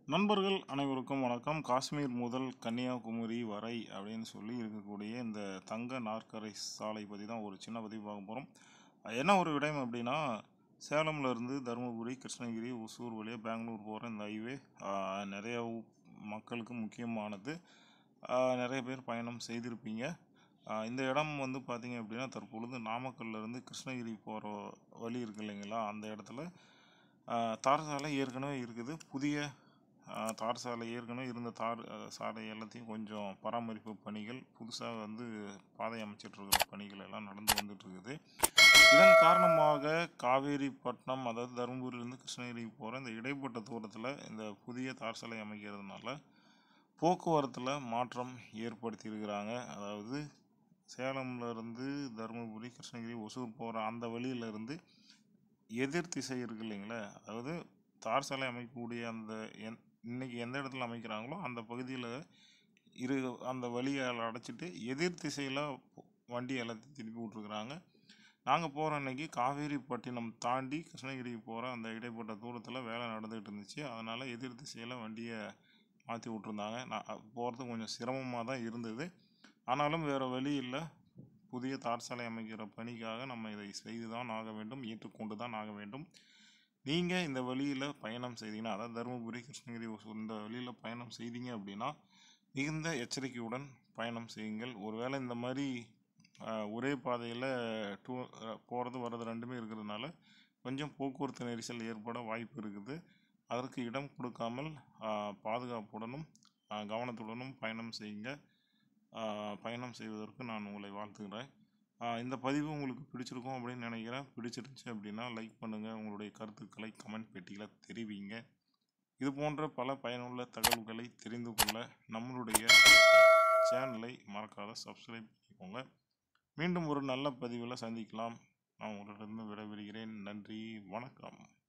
நண்பர்கள் அனைவருக்கும் வணக்கம் காஷ்மீர் முதல் கன்னியாகுமரி வரை அப்படின்னு சொல்லி இருக்கக்கூடிய இந்த தங்க நாற்கரை சாலை பற்றி தான் ஒரு சின்ன பதிவு பார்க்க போகிறோம் என்ன ஒரு விடயம் அப்படின்னா சேலம்ல இருந்து தருமபுரி கிருஷ்ணகிரி ஒசூர் வழியாக பெங்களூர் போகிற இந்த ஹைவே நிறைய ஊ- மக்களுக்கு முக்கியமானது ஆஹ் நிறைய பேர் பயணம் செய்திருப்பீங்க ஆஹ் இந்த இடம் வந்து பார்த்தீங்க அப்படின்னா தற்பொழுது நாமக்கல்ல இருந்து கிருஷ்ணகிரி போகிற வழி இருக்கு இல்லைங்களா அந்த இடத்துல ஆஹ் தார் சாலை ஏற்கனவே இருக்குது புதிய ஆஹ் தார் சாலை ஏற்கனவே இருந்த தார் ஆஹ் சாலை எல்லாத்தையும் கொஞ்சம் பராமரிப்பு பணிகள் புதுசாக வந்து பாதை அமைச்சிட்டு இருக்கிற பணிகள் எல்லாம் நடந்து வந்துட்டு இருக்குது இதன் காரணமாக காவேரிப்பட்டினம் அதாவது தருமபுரியிலேருந்து கிருஷ்ணகிரி போகிற இந்த இடைப்பட்ட தூரத்தில் இந்த புதிய தார் சாலை அமைக்கிறதுனால போக்குவரத்தில் மாற்றம் ஏற்படுத்தியிருக்கிறாங்க அதாவது சேலம்ல இருந்து தருமபுரி கிருஷ்ணகிரி ஒசூர் போகிற அந்த வழியில இருந்து எதிர் திசை இருக்கு இல்லைங்களா அதாவது தார் சாலை அமைக்கக்கூடிய அந்த எந் இன்னைக்கு எந்த இடத்துல அமைக்கிறாங்களோ அந்த பகுதியில் இரு அந்த வழியை அடைச்சிட்டு எதிர் திசையில் வண்டி எல்லாத்தையும் திருப்பி விட்ருக்குறாங்க நாங்கள் போகிற அன்னைக்கு காவேரிப்பட்டினம் தாண்டி கிருஷ்ணகிரி போகிற அந்த இடைப்பட்ட தூரத்தில் வேலை நடந்துகிட்டு இருந்துச்சு அதனால் எதிர் திசையில் வண்டியை மாற்றி விட்ருந்தாங்க நான் போகிறதுக்கு கொஞ்சம் சிரமமாக தான் இருந்தது ஆனாலும் வேறு வழி இல்லை புதிய தார் சாலை அமைக்கிற பணிக்காக நம்ம இதை செய்து தான் ஆக வேண்டும் ஏற்றுக்கொண்டு தான் ஆக வேண்டும் நீங்கள் இந்த வழியில் பயணம் செய்தீங்கன்னா அதாவது தருமபுரி கிருஷ்ணகிரி ஒசூர் இந்த வழியில் பயணம் செய்தீங்க அப்படின்னா மிகுந்த எச்சரிக்கையுடன் பயணம் செய்யுங்கள் ஒருவேளை இந்த மாதிரி ஆஹ், ஒரே பாதையில் டூ போகிறது வர்றது ரெண்டுமே இருக்கிறதுனால கொஞ்சம் போக்குவரத்து நெரிசல் ஏற்பட வாய்ப்பு இருக்குது அதற்கு இடம் கொடுக்காமல் ஆஹ், பாதுகாப்புடனும் ஆஹ், கவனத்துடனும் பயணம் செய்யுங்க ஆஹ், பயணம் செய்வதற்கு நான் உங்களை வாழ்த்துகிறேன் ஆஹ், இந்த பதிவு உங்களுக்கு பிடிச்சிருக்கும் அப்படின்னு நினைக்கிறேன் பிடிச்சிருந்துச்சு அப்படின்னா லைக் பண்ணுங்கள் உங்களுடைய கருத்துக்களை கமெண்ட் பெட்டியில் தெரிவிங்க இது போன்ற பல பயனுள்ள தகவல்களை தெரிந்து கொள்ள நம்மளுடைய சேனலை மறக்காத சப்ஸ்கிரைப் பண்ணிக்கோங்க மீண்டும் ஒரு நல்ல பதிவில் சந்திக்கலாம் நான் உங்களிடமிருந்து விடைபெறுகிறேன் நன்றி வணக்கம்